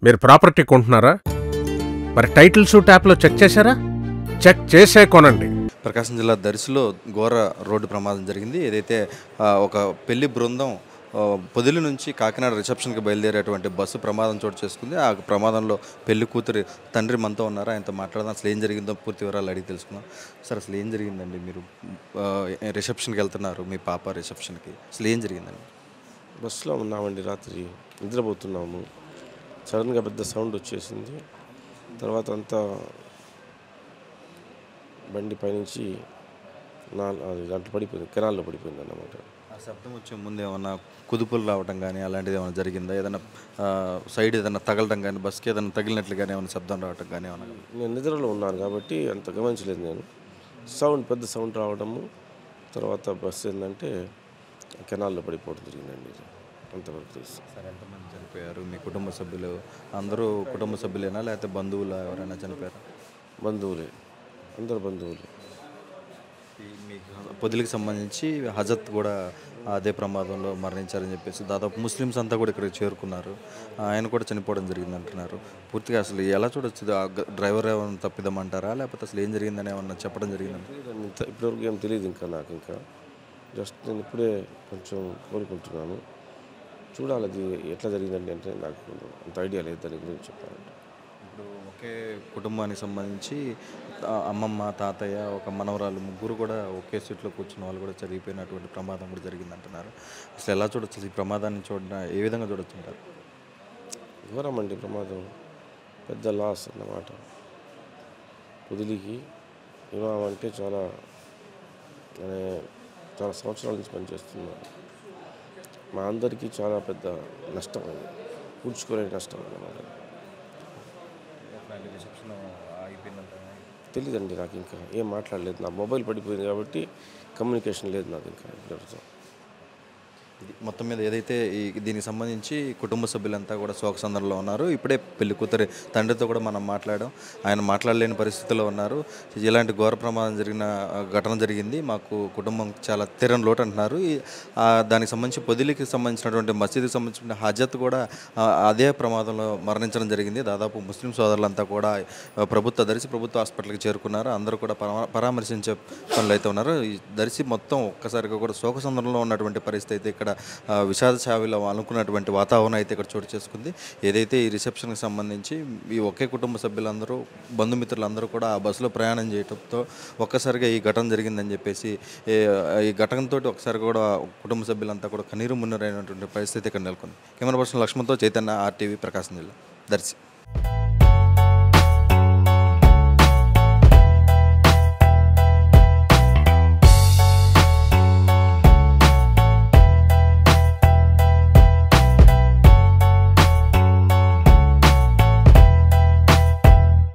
మీరు ప్రాపర్టీ కొంటున్నారా మరి టైటిల్స్ ట్యాప్లో చెక్ చేశారా చెక్ చేసే కొనండి ప్రకాశం జిల్లా దర్శిలో ఘోర రోడ్డు ప్రమాదం జరిగింది ఏదైతే ఆ, ఒక పెళ్లి బృందం ఆ, పొదిలి నుంచి కాకినాడ రిసెప్షన్కి బయలుదేరేటువంటి బస్సు ప్రమాదం చోటు చేసుకుంది ఆ ప్రమాదంలో పెళ్లి కూతురి తండ్రి మనతో ఉన్నారు ఆయనతో మాట్లాడదాం అసలు ఏం జరిగిందో పూర్తి వివరాలు అడిగి తెలుసుకుందాం సార్ అసలు ఏం జరిగిందండి మీరు ఆ, రిసెప్షన్కి వెళ్తున్నారు మీ పాప రిసెప్షన్కి అసలు ఏం జరిగిందండి బస్సులో ఉన్నామండి రాత్రి నిద్రపోతున్నాము సడన్గా పెద్ద సౌండ్ వచ్చేసింది తర్వాత అంతా బండి పైనుంచి నా అది దాంట్లో పడిపోయింది కెనాల్లో పడిపోయింది అన్నమాట ఆ శబ్దం వచ్చే ముందు ఏమన్నా కుదుపులు రావడం కానీ అలాంటిది ఏమైనా జరిగిందా ఏదైనా ఆ, సైడ్ ఏదైనా తగలడం కానీ బస్కి ఏదైనా తగిలినట్లుగానే ఏమైనా శబ్దం రావడం కానీ ఏమన్నా నేను నిద్రలో ఉన్నాను కాబట్టి అంత గమనించలేదు నేను సౌండ్ పెద్ద సౌండ్ రావడము తర్వాత బస్సు ఏంటంటే కెనాల్లో పడిపోవడం జరిగిందండి ఇది. అంతవరకు తెలుసు సార్ ఎంతమంది చనిపోయారు మీ కుటుంబ సభ్యులు అందరూ కుటుంబ సభ్యులేనా లేకపోతే బంధువులు ఎవరైనా చనిపోయారు బంధువులే అందరు బంధువులే పొదిలికి సంబంధించి హజత్ కూడా అదే ప్రమాదంలో మరణించారని చెప్పేసి దాదాపు ముస్లిమ్స్ అంతా కూడా ఇక్కడికి చేరుకున్నారు ఆయన కూడా చనిపోవడం జరిగింది అంటున్నారు పూర్తిగా అసలు ఎలా చూడొచ్చు ఆ గ- డ్రైవర్ ఏమైనా తప్పిదమంటారా లేకపోతే అసలు ఏం జరిగిందని ఏమన్నా చెప్పడం జరిగిందని తెలియదండి. ఇంత ఇప్పటివరకు ఏం తెలియదు ఇంకా నాకు ఇంకా జస్ట్ నేను ఇప్పుడే కొంచెం కోరుకుంటున్నాను చూడాలి అది ఎట్లా జరిగిందండి అంటే నాకు అంత ఐడియా లేదు దాని గురించి చెప్పాలంటే ఇప్పుడు ఒకే కుటుంబానికి సంబంధించి ఆ అమ్మమ్మ తాతయ్య ఒక మనవరాలు ముగ్గురు కూడా ఒకే సీట్లో కూర్చున్న వాళ్ళు కూడా చనిపోయినటువంటి ప్రమాదం కూడా జరిగింది అంటున్నారు అసలు ఎలా చూడొచ్చు అసలు ఈ ప్రమాదాన్ని చూడ ఏ విధంగా చూడొచ్చు అంటారు ఘోరం అండి ప్రమాదం పెద్ద లాస్ అన్నమాట పొదిలికి వివాహం అంటే చాలా అనే చాలా సంవత్సరాల నుంచి పనిచేస్తున్నారు మా అందరికీ చాలా పెద్ద నష్టం అది పూడ్చుకోలేని నష్టం అన్నమాట తెలియదండి నాకు ఇంకా ఏం మాట్లాడలేదు నా మొబైల్ పడిపోయింది కాబట్టి కమ్యూనికేషన్ లేదు నాకు ఇంకా ఎవరితో ఇది మొత్తం మీద ఏదైతే ఈ దీనికి సంబంధించి కుటుంబ సభ్యులంతా కూడా శోక సందర్భంలో ఉన్నారు ఇప్పుడే పెళ్లి కూతురి తండ్రితో కూడా మనం మాట్లాడాం ఆయన మాట్లాడలేని పరిస్థితిలో ఉన్నారు ఇలాంటి ఘోర ప్రమాదం జరిగిన ఆ, ఘటన జరిగింది మాకు కుటుంబం చాలా తీరని లోటు అంటున్నారు ఈ, ఆ, దానికి సంబంధించి పొదిలికి సంబంధించినటువంటి మసీదుకి సంబంధించిన హజత్ కూడా ఆ, అదే ప్రమాదంలో మరణించడం జరిగింది దాదాపు ముస్లిం సోదరులంతా కూడా ఆ, ప్రభుత్వ దర్శి ప్రభుత్వ హాస్పిటల్కి చేరుకున్నారు అందరూ కూడా పరా- పరామర్శించే పనులు అయితే ఉన్నారు ఈ దర్శి మొత్తం ఒక్కసారిగా కూడా శోక సందర్భంలో ఉన్నటువంటి పరిస్థితి అయితే ఇక్కడ ఆ, విషాద ఛావిలో అనుకున్నటువంటి వాతావరణం అయితే ఇక్కడ చోటు చేసుకుంది ఏదైతే ఈ రిసెప్షన్కి సంబంధించి ఈ ఒకే కుటుంబ సభ్యులందరూ బంధుమిత్రులందరూ కూడా ఆ బస్సులో ప్రయాణం చేయడంతో ఒక్కసారిగా ఈ ఘటన జరిగిందని చెప్పేసి ఏ- ఈ ఘటనతో ఒకసారి కూడా కుటుంబ సభ్యులంతా కూడా కన్నీరు మున్నరైనటువంటి పరిస్థితి ఇక్కడ నెలకొంది కెమెరా పర్సన్ లక్ష్మణ్తో చైతన్య ఆర్టీవీ ప్రకాశం జిల్లా దర్శి